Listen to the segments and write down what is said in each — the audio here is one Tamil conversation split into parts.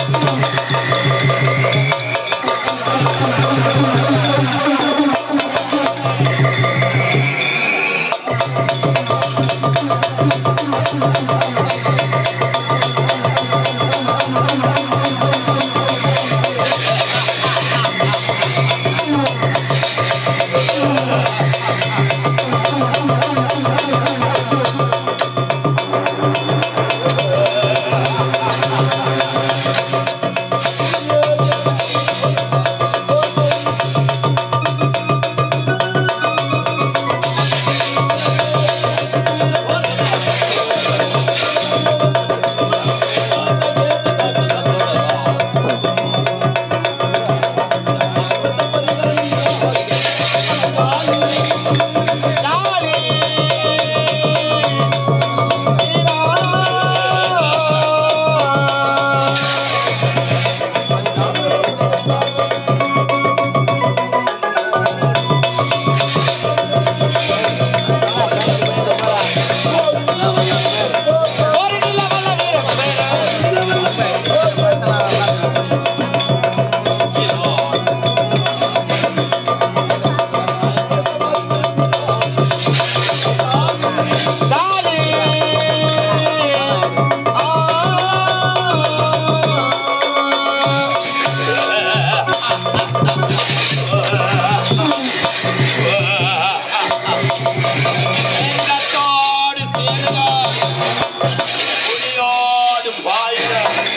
சிங்கத்தோடு சேருக புலியோடு பாயுக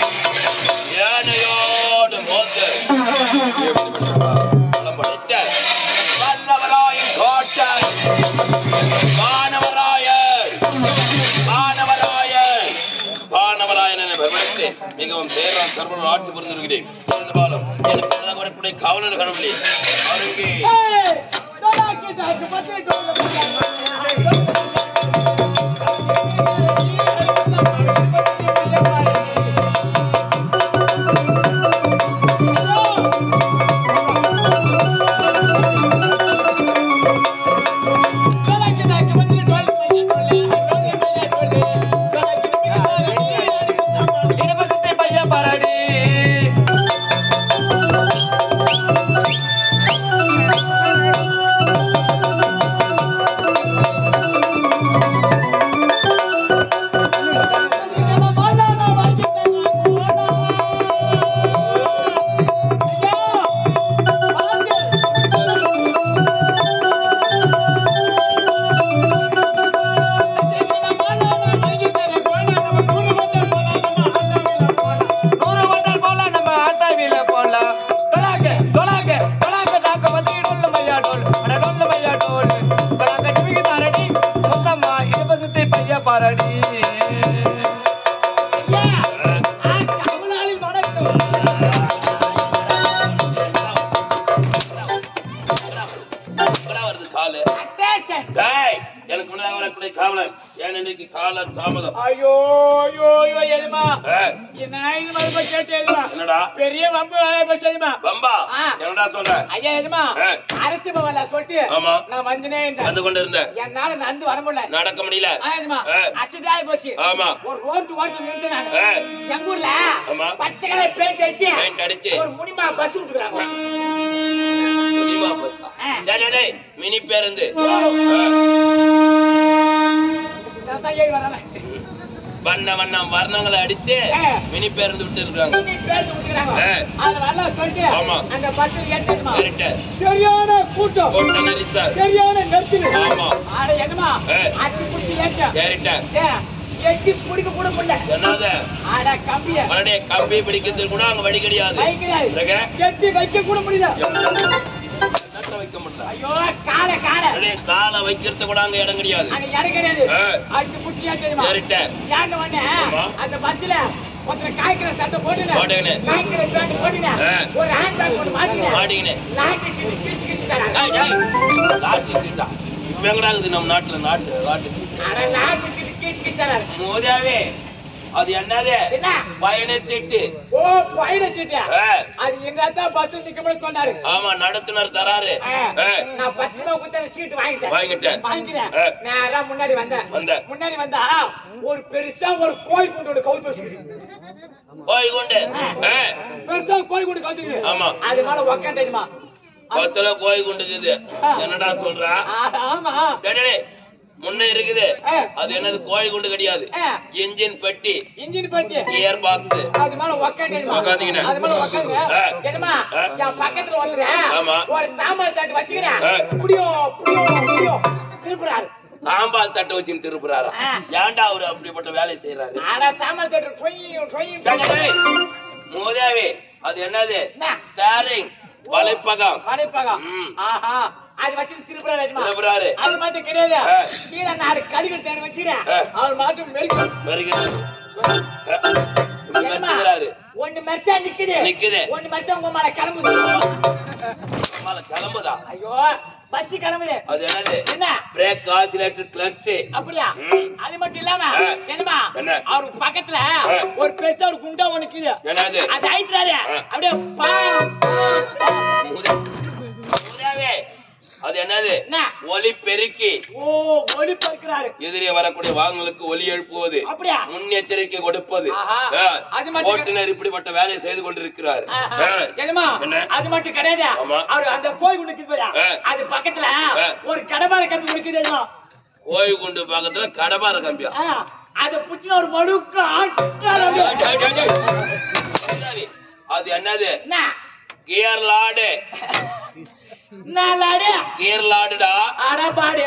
யானையோடு மோது பலம்படைத்த வல்லவராயின் கோட்டை வானவராயர் வானவராயர் வானவராயன் என பெருமைக்கு மிகவும் பேரான் சர்வன் ஆட்சி புரிந்திருக்கிறேன் இருந்தாலும் எனக்கு எதிராக வரக்கூடிய காவலர் கணவனே அருகே இடபசத்தை பையன் பாராடி நூறு வண்டல் போல நம்ம ஆட்டாவில போலாம் டொலாக்க டொலாக்க டொலாக்க டாக்க பத்தி டொல்ல மையா டோல் அட டொல்ல மையா டோல் டொலாக்க டிமிக்கு தாரடி முத்தம்மா இடபசத்தை பையா பாராடி எப்படா வருது காலு டேய், எனக்கு முன்னாடி வரக்கூடிய காவலர் ஏன் இன்னைக்கு கால தாமதம் ஐயோ ஐயோ ஐயோ எதுமா ஏய், என்ன இது மாதிரி போய் கேட்டு எதுமா என்னடா பெரிய வம்பு வேலையை போய் செய்யுமா பம்பா ஆ. என்னடா சொல்ற ஐயா எதுமா ஆ. அரைச்சி போவல சொல்லிட்டு ஆமா. நான் வந்துனே இருந்தேன் வந்து கொண்டு இருந்த என்னால நடந்து வர முடியல நடக்க முடியல ஆயதுமா ஆ. அச்சுதாய் போச்சு ஆமா. ஒரு ரோட்டு ஓட்டு நின்று நான் ஆ. எங்க ஊர்ல ஆமா. பச்சை கலர் பெயிண்ட் அடிச்சு பெயிண்ட் அடிச்சு. ஒரு முடிமா பஸ் விட்டுக்கிறாங்க முடியுமா பஸ்ஸா? ஆ. டேய், டேய், டேய், மினி பேருந்து நான் தான் ஏறி வரேன் வண்ண வண்ணம் வர்ணங்களை அடித்து ஆ. மினி பேருந்து விட்டு இருக்காங்க நீ பேருந்து விட்டுக்கிறாங்க ஆ. அது வரல சொல்லிட்டு ஆமா. அந்த பஸ் ஏற்றதுமா கரெக்ட் சரியான கூட்டம் கொண்ட நரிசல் சரியான நெருக்கடி ஆமா ஆட என்னமா ஆ. அடி புடிச்சு ஏற்ற கரெக்ட் ஏ, எட்டி பிடிக்க கூட முடியல என்னது ஆட கம்பிய மறுபடியே கம்பி பிடிக்கிறது கூட அங்க வழி கிடையாது கை கிடையாது இல்லைங்க? எட்டி வைக்க கூட முடியல நட்ட வைக்க முடியல ஐயோ கால கால மறுபடியே காலை வைக்கிறது கூட அங்க இடம் கிடையாது அங்க இடம் கிடையாது ஆ. அடி புடிச்சு ஏற்றதுமா கரெக்ட் ஏன்ன உடனே ஆமா. அந்த பஸ்ல ஒருத்தர் காய்க்கிற சட்டை போட்டுனேன் போட்டுக்கினு. காய்க்கிற பேண்ட் போட்டுனேன் ஆ. ஒரு ஹேண்ட் பேக் ஒன்று மாட்டினேன் மாட்டிக்கினு. லாட்டி சீட்டு கீச்சு கீச்சு தராங்க டேய், டேய், லாட்டி சீட்டா இப்ப எங்கடா இருக்குது நம்ம நாட்டுல நாட்டு லாட்டி சீட்டு ஆனா லாட்டி சீட்டு கீச்சு கீச்சு தராங்க மோதியாவே அது என்னது என்ன பயண சீட்டு ஓ பயண சீட்டு ஆ, அது எங்க அத்தா பஸ் நிக்கணும்னு சொன்னாரு ஆமா நடத்துனர் தராரு ஆ, ஆ, நான் பத்து ரூபா கொடுத்த சீட்டு வாங்கிட்டேன் வாங்கிட்டேன். வாங்கிட்டேன் ஆ. நேரா முன்னாடி வந்தேன் வந்த. முன்னாடி வந்தா ஒரு பெருசா ஒரு கோழி குண்டு ஒண்ணு கவுத்து வச்சுக்கிது போய் கொண்டு ஆ, பெருசா ஒரு கோழி குண்டு கவுத்துக்குது ஆமா. அது மேல உக்காந்துமா பஸ்ல கோய் கொண்டுக்குது என்னடா சொல்றா ஆமா டேய், டேய், டேய், முன்ன இருக்குது ஆ. அது என்னது கோழி குண்டு கிடையாது ஆ. இன்ஜின் பெட்டி இன்ஜின் பட்டி கியர் பாக்ஸ் அது மேல உக்காந்துமா உக்காந்துக்கினேன். அது மேல உக்காந்து ஆ. என்னமா ஆ. என் பக்கத்துல ஒருத்தர் ஆமா. ஒரு தாமரை தாட்டு வச்சுக்கிறேன் ஆ. புடியோ புடியோ புடியோ திருப்புறாரு தாம்பால் தட்டை வச்சு திருப்புறாரா ஆ. ஏன்டா அவரு அப்படிப்பட்ட வேலையை செய்யறாரு ஆனா தாமரை தாட்டு டொய்யும் டொய்யும் மூதேவி அது என்னது என்ன? ஸ்டாரிங் வலைப்பகம் வலைப்பகம் ம். ஆஹா அது வச்சு திருப்புறாரு நிஜமா. திருப்புறாரு. அது மட்டும் கிடையாது ஆ. கீழே நாலு கருகட்டு தேடி வச்சுக்கிறேன் ஆ. அவர் மாட்டும் மெருக்கு வருகிறது மெச்சுகிறாரு ஒண்ணு மெர்ச்சா நிக்குது நிக்குது. ஒண்ணு மெர்ச்சா உங்க மேல கிளம்புது மேல கிளம்புதா ஐயோ பஸ் கிளம்புது அது என்னது என்ன பிரேக் ஆசிலேட்டர் கிளட்ச் அப்படியா ம். அது மட்டும் இல்லாம ஆ. என்னமா என்ன? அவருக்கு பக்கத்துல ஆ. ஒரு பெருசா ஒரு குண்டா ஒண்ணு இருக்குது என்னது அது ஆயிட்டுறாரு ஆ. அப்படியே பா மூதே- மூதேவி அது என்னது என்ன? ஒலி பெருக்கி ஓ ஒளி பறக்கிறாரு எதிரே வரக்கூடிய வாகனங்களுக்கு ஒலி எழுப்புவது அப்படியா முன்னெச்சரிக்கை கொடுப்பது ஆஹா. ஆ. அது மட்டும் ஓட்டுநர் இப்படிப்பட்ட வேலையை செய்து கொண்டிருக்கிறார் ஆஹா. ஆ. என்னமா என்ன? அது மட்டும் கிடையாது ஆமா. அவரு அந்த கோயில் குண்டு இருக்குது ஆ. அது பக்கத்துல ஆ. ஒரு கடப்பார கம்பி இருக்குது ஓய்வு குண்டு பக்கத்துல கடபார கம்பியா அது புச்சுன ஒரு மடுக்கு ஆட்டாளம் டேய், டேய், டேய். மூதேவி, அது என்னது என்ன கியர் லாடு நாலாடு கியர் லாடுடா அடபாடு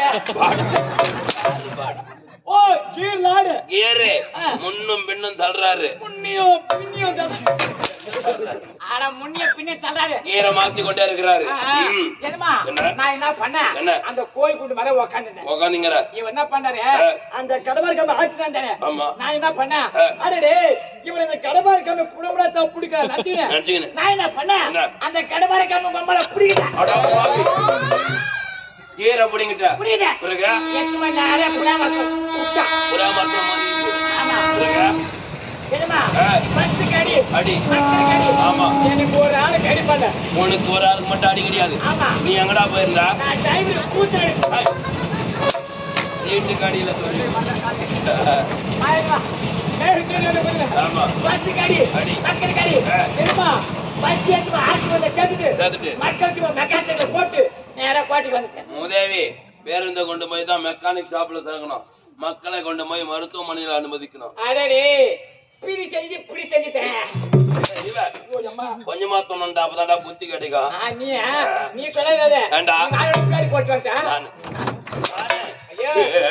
ஓ கீழ் நாடு கியரு ஆ. முன்னும் பின்னும் தள்ளுறாரு புண்ணியம் புண்ணியம் அட முன்னிய பின்ன தள்ளாரு கியரை மாத்தி கொண்டே இருக்கிறாரு ம். என்னமா என்ன? நான் என்ன பண்ணேன் என்ன? அந்த கோயில் குண்டு மேல உக்காந்துருந்தேன் உக்காந்தீங்கிற இவன் என்ன பண்ணாரு ஆ. அந்த கடபார் கம்பி ஆட்டினான் தானே ஆமா. நான் என்ன பண்ணேன் ஆ. அடடே இவன் இந்த கடபார் கம்பி புடபுடா தான் பிடிக்கிறான் நினைச்சுக்கிறேன் நினைச்சுக்கினேன். நான் என்ன பண்ணேன் என்ன? அந்த கடபார் கம்பி பொம்மல பிடிக்கல அட பாவி. கியர் அப்படிங்கிட்ட புரியல பிறகு எட்டு மணி நேரம் புடாம விட்டா புறாமரத்தம் மாதிரி இருக்கு. ஆமா பிறகு என்னமா ஆ. பத்து கடி அடி பத்து கடி ஆமா. எனக்கு ஒரு ஆளு கடி பண்ண உனக்கு ஒரு ஆளுக்கு மட்டும் அடி கிடையாது ஆமா நீ எங்கடா போயிருந்தா நான் டிரைவர் கூத்தாடு ஏய். வீட்டுக்கு அடியில சொல்லி ஆயிரமா நேரு தெரியாது புரியல ஆமா பத்து கடி அடி. பத்து கடி ஆ. என்னமா பத்து எடுத்து ஹாஸ்பிட்டல்ல சேர்த்துட்டு சேர்த்துட்டு. மக்களுக்கு மெக்காஸ்டேட்ல போட்டு நேரா கோட்டைக்கு வந்துட்டேன் மூதேவி பேருந்தை கொண்டு போய் தான் மெக்கானிக் ஷாப்ல சேர்க்கணும் மக்களை கொண்டு போய் மருத்துவமனையில் அனுமதிக்கணும் அடடே இப்படி செஞ்சு இப்படி செஞ்சுட்டேன் இவ, ஐயோ, அம்மா. கொஞ்சமா தோணுண்டா அப்பதான்டா புத்தி கிடைக்கும் ஆ, நீ ஆ, நீ சொல்லாத ஏண்டா? பின்னாடி போட்டு வந்துட்டேன் நானு. நானு. ஐயோ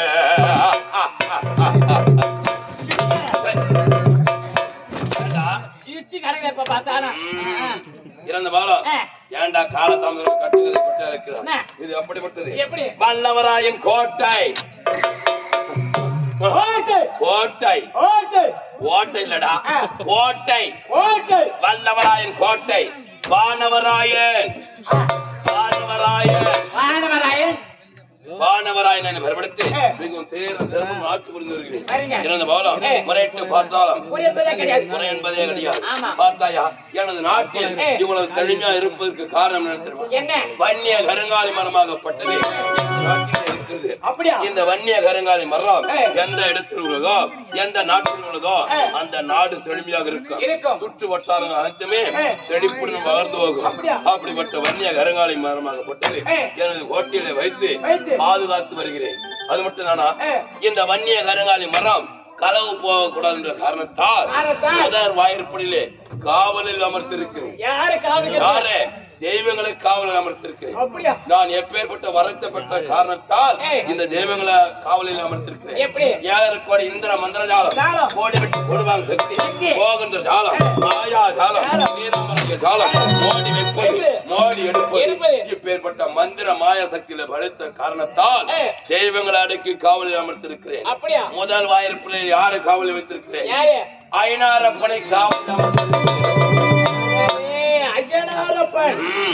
ஏண்டா? சிரிச்சு கணக்கு எப்ப பார்த்தாலும் ம். இறந்த பாலம் ஆ. ஏன்டா காலத்தாமரை கட்டுகிறது கொட்டை இருக்கிறார் என்ன? இது அப்படிப்பட்டது எப்படி? வல்லவராயன் கோட்டை ஓட்டு கோட்டை ஓட்டு கோட்டை இல்லடா ஆ. கோட்டை ஓட்டு வல்லவராயன் கோட்டை வானவராயன் வானவராயன் வானவராயன் வானவராயன் என பெறப்படுத்தி ஆ. மிகவும் சேர சிறப்பும் ஆட்சி புரிந்து வருகிறேன் சரிங்க. இறந்த பாலம் ஆ. முறையிட்டு பார்த்தாலும் ஒரு என்பதே கிடையாது முறை என்பதே கிடையாது ஆமா. பார்த்தாயா எனது நாட்டில் ஆ. இவ்வளவு செழுமையா இருப்பதற்கு காரணம் என்ன தெரியுமா என்ன வன்னிய கருங்காலி மரமாகப்பட்டது இந்த நாட்டில் இருக்கிறது அப்படியா? இந்த வன்னிய கருங்காலி மரம் ஏ. எந்த இடத்தில் உள்ளதோ எந்த நாட்டில் உள்ளதோ ஏ. அந்த நாடு செழுமையாக இருக்கும் இருக்கும். சுற்று வட்டாரங்கள் அனைத்துமே ஏ. செழிப்புடன் வளர்ந்து போகும் அப்படியா? அப்படிப்பட்ட வன்னிய கருங்காலி மரமாகப்பட்டது ஏ. எனது கோட்டையில வைத்து வைத்து. பாதுகாத்து வருகிறேன் அது மட்டும் தானா ஏ. இந்த வன்னிய கருங்காலி மரம் களவு போகக்கூடாது என்ற காரணத்தால் காரணத்தால். முதல் வாயிற்படியிலே காவலில் அமர்த்திருக்கிறேன் யாரு காவலுக்கு யாரு தெய்வங்களை காவலில் அமர்த்திருக்கிறேன் அப்படியா நான் எப்பேற்பட்ட வரத்தப்பட்ட காரணத்தால் ஏய். இந்த தெய்வங்களை காவலில் அமர்த்திருக்கிறேன் எப்படி? ஏழரை கோடி இந்திர மந்திர ஜாலம் ஜாலம். கோடி விட்டு கொடுவாங்க சக்தி சக்தி. போகின்ற ஜாலம் ஏய். மாயா ஜாலம் ஜாலம். வீராமரங்க ஜாலம் மோடி வைப்பது எப்படி? மோடி எடுப்பது எடுப்பது. இப்பேற்பட்ட மந்திர மாய சக்தியில படைத்த காரணத்தால் ஏய். தெய்வங்களை அடக்கி காவலில் அமர்த்திருக்கிறேன் அப்படியா முதல் வாயிற்பிள்ளை யாரு காவலில் வைத்திருக்கிறேன் யாரு ஐநாரப்பனை காவலில் அமர்த்திருக்கிறேன் ஏய், ஐயனாரப்பன் ம். ஏய்,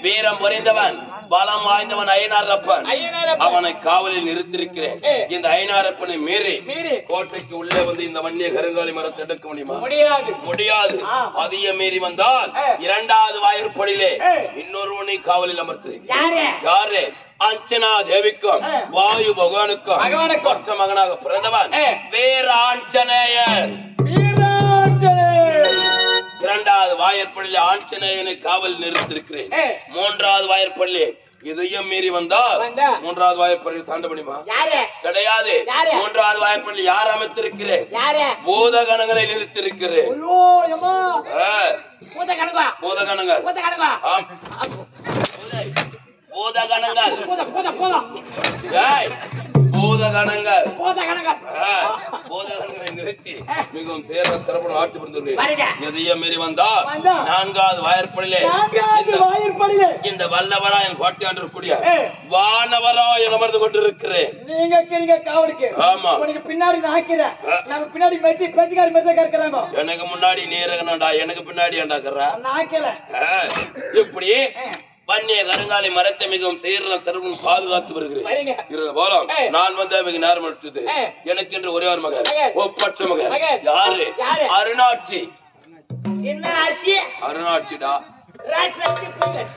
வீரம் புரிந்தவன் பலம் வாய்ந்தவன் ஐநாரப்பன் ஐயனாரப்பன். அவனை காவலில் நிறுத்திருக்கிறேன் ஏ. இந்த ஐநாரப்பனை மீறி மீறி. கோட்டைக்கு உள்ளே வந்து இந்த வன்னிய கருங்காலி மரத்தை எடுக்க முடியுமா முடியாது முடியாது ஆ. அதையும் மீறி வந்தால் ஏ. இரண்டாவது வாயிற்படியிலே ஏ. இன்னொருவனை காவலில் அமர்த்துறேன் யாரு யாரு அஞ்சனா தேவிக்கும் ஏ. வாயு பகவானுக்கும் பகவானுக்கும். ஒற்ற மகனாக பிறந்தவன் ஏ. வேற ஆஞ்சநேயன் வீராஞ்சலே இரண்டாவது வாயிற்படியிலே ஆஞ்சநேயனை காவல் நிறுத்திருக்கிறேன் ஏ. மூன்றாவது வாயிற்படியிலே இதையும் மீறி வந்தால் வந்தா. மூன்றாவது வாயிற்படியில் தாண்ட முடியுமா யாரு கிடையாது யாரு? மூன்றாவது வாய்ப்பில் யார் அமைத்திருக்கிறேன் யாரு பூதகணங்களை நிறுத்திருக்கிறேன் ஐயோ எம்மா ஆ, பூத்த கணக்கா பூதகணங்கள் பூத்த கணக்கா ஆம். பூதை. பூதகணங்கள் பூத பூத பூத ஏய், பூதகணங்கள் பூத கணக்கா ஆ, பூதகணங்களை நிறுத்தி மிகவும் தேர்ந்த திறப்படம் ஆட்சி புரிந்துள்ளேன் வருக. எதையும் மீறி வந்தா வந்தா. நான்காவது வாயிற்படிலே நான்காவது இந்த- வாயிற்படியிலே இந்த வல்லவராயன் கோட்டையாண்டு கூடிய ஏ. வானவராயன் அமர்ந்து கொண்டிருக்கிறேன் நீங்க இருக்கீங்க காவலுக்கு ஆமா. உனக்கு பின்னாடி நான் ஆக்கிறேன் ஆ. நம்ம பின்னாடி வெட்டி பெட்டிக்காரி மாதிரி தான் இருக்கிறாங்க எனக்கு முன்னாடி நீரகனடா எனக்கு பின்னாடி ஏண்டாக்குற நான் ஆக்கல இப்படி வன்னிய கருங்காலி மரத்தை மிகவும் சீரண சர்வம் பாதுகாத்து வருகிறேன் சரிங்க. இருந்த போலும் ஏய். நான் வந்து மிக நேரம் எடுத்தது ஏய். எனக்கு என்று ஒரே ஒரு மகன் மகன். ஒப்பற்ற மகன் மகன். யாரு யாரு? அருணாட்சி என்ன அரிசி அருணாட்சிடா ராசி அரிசி புது அரிசி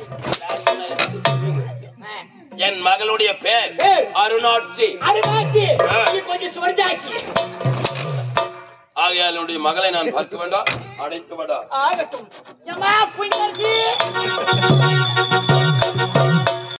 ஆ. என் மகளுடைய பேர் பேர். அருணாட்சி அருணாச்சி ஆ. இது கொஞ்சம் சுவர்தாசி ஆகையால் என்னுடைய மகளை நான் பார்க்க வேண்டாம் அடைக்க வேண்டாம் ஆகட்டும் ஏம்மா புண்ணரிசி